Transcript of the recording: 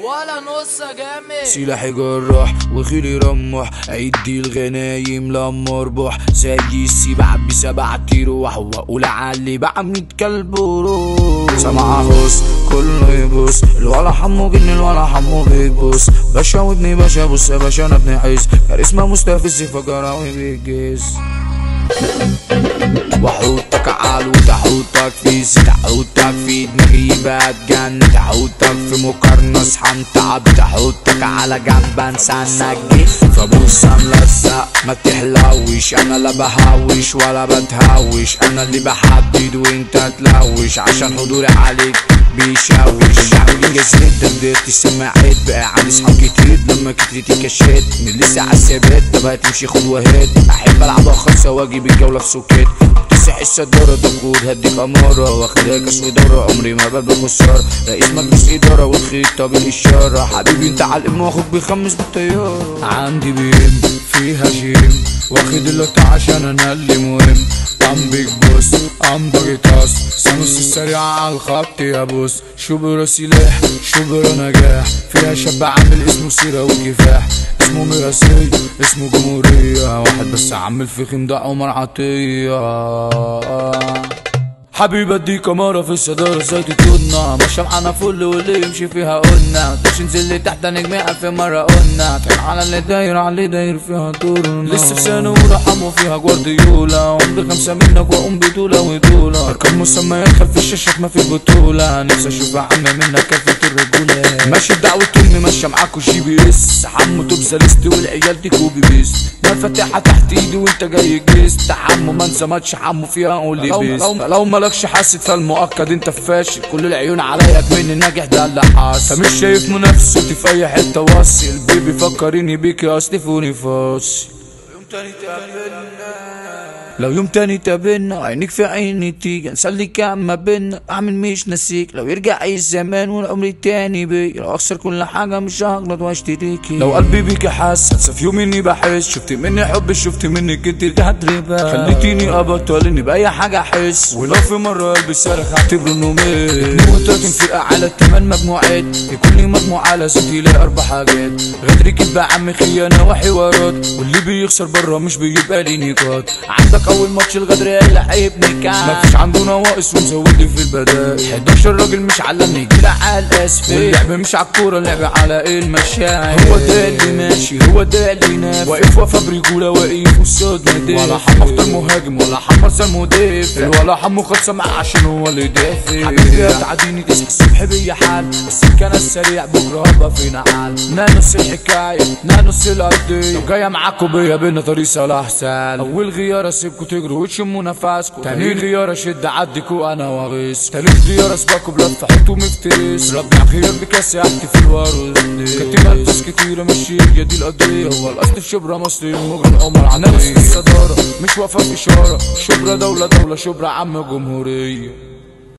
ولا نص يا جامد سلاحي جراح وخيلي رمح عدي الغنايم لما اربح زي السيب عبي سبع تروح واقول علي بعمل كلب وروح سمع هوس كله يبص الولا حمو جن الولا حمو بيبص باشا وابني باشا بص يا باشا انا ابن عز كاريزما مستفز فجراوي بيجز وحوطك عال وتحوطك في زيت تحوطك في دماغي يبقى تجن تحوطك في مقارنة اصحى تعب تحوطك على جنب انسى انك جيت فبص ملزق ما بتحلوش انا لا بهوش ولا بتهوش انا اللي بحدد وانت تلوش عشان حضوري عليك بيشوش شعبي جزيت دردرت سمعت بقى عندي صحاب كتير لما كترتي كشيت من لسه عالثبات طب هتمشي خد وهات احب العبها خالصة واجيب الجولة في سكات تسح الصدارة دكود هديك أمارة واخدها كاس ودورة عمري ما ببقى خسارة رئيس مجلس إدارة والخطة بالإشارة حبيبي أنت على الإم وأخوك بيخمس بالطيارة عندي بيم فيها جيم واخد اللوت عشان أنا اللي مهم ام بيج بوس ام باجيتاس سامس السريع على الخط يا بوس شبرا سلاح شبرا نجاح فيها شاب عامل اسمه سيرة وكفاح اسمه ميراسي اسمه جمهورية واحد بس عامل في خندق عمر عطية حبيبي اديك مرة في الصدارة زي تتودنا ماشية معانا فل واللي يمشي فيها قلنا مش ننزل لي تحت نجمع في مرة قلنا كان على اللي داير على اللي داير فيها دورنا لسه في سنة أولى حمو فيها جوارديولا عمري خمسة منك وأقوم بطولة وطولة أرقام مسميات خلف الشاشة ما في بطولة نفسي أشوف يا عم منك كافة الرجولة ماشي بدعوة أمي ماشية معاكوا جي بي إس حمو توب ليست والعيال دي كوبي بيست مفاتيحها تحت إيدي وأنت جاي جيست حمو ما انسمتش حمو فيها قولي بيست لو مالكش حاسد فالمؤكد انت فاشل كل العيون عليا مني ناجح ده اللي حاصل فمش شايف منافستي في اي حته واصل بيبي فكريني بيك يا اصلي فوني فاصل يوم تاني تقابلنا لو يوم تاني تقابلنا عينيك في عيني تيجي نسلي كام ما بينا اعمل مش نسيك لو يرجع اي زمان والعمر التاني بي لو اخسر كل حاجه مش هغلط واشتريكي لو قلبي بيكي حاسس انسى في يوم اني بحس شفت مني حب شفت منك انت اللي هتربى خليتيني ابطل اني باي حاجه احس ولو في مره قلبي صرخ اعتبره انه مات 32 فرقه على الثمان مجموعات في كل مجموعه لازم تلاقي اربع حاجات غدر كدبه عم خيانه وحوارات واللي بيخسر بره مش بيبقى لي نقاط عندك اول ماتش الغدر اللي هيبني كان مفيش عنده نواقص ومزود لي في البدائل 11 راجل مش علمني يجيلي على الاسفل واللعب مش على الكوره اللعب على المشاعر هو ده اللي ماشي هو ده اللي نافع واقف وقفه برجوله واقف قصاد نادي ولا حمو اختار مهاجم ولا حمو ارسل مدافع ولا حمو خد سمع عشان هو اللي دافع حبيبي هتعديني تصحى الصبح بيا حال السكه انا السريع بكره هبقى في نعال نانوس الحكايه نانوس القضيه لو جايه معاكوا بيا بينا طريق صلاح سال اول غيار اسيبكوا تجروا وتشموا نفسكوا تاني غيار اشد عدكوا انا واغيس تالت غيار اسبقكوا بلف حطوا مفترس ربع خيار بكاس احكي في الورد كاتب الفاس كتيره مش هي دي القضيه هو الاصل في شبرا مصري المجرم عمر عن نفس الصداره مش واقفه في اشاره شبرا دوله دوله شبرا عم جمهوريه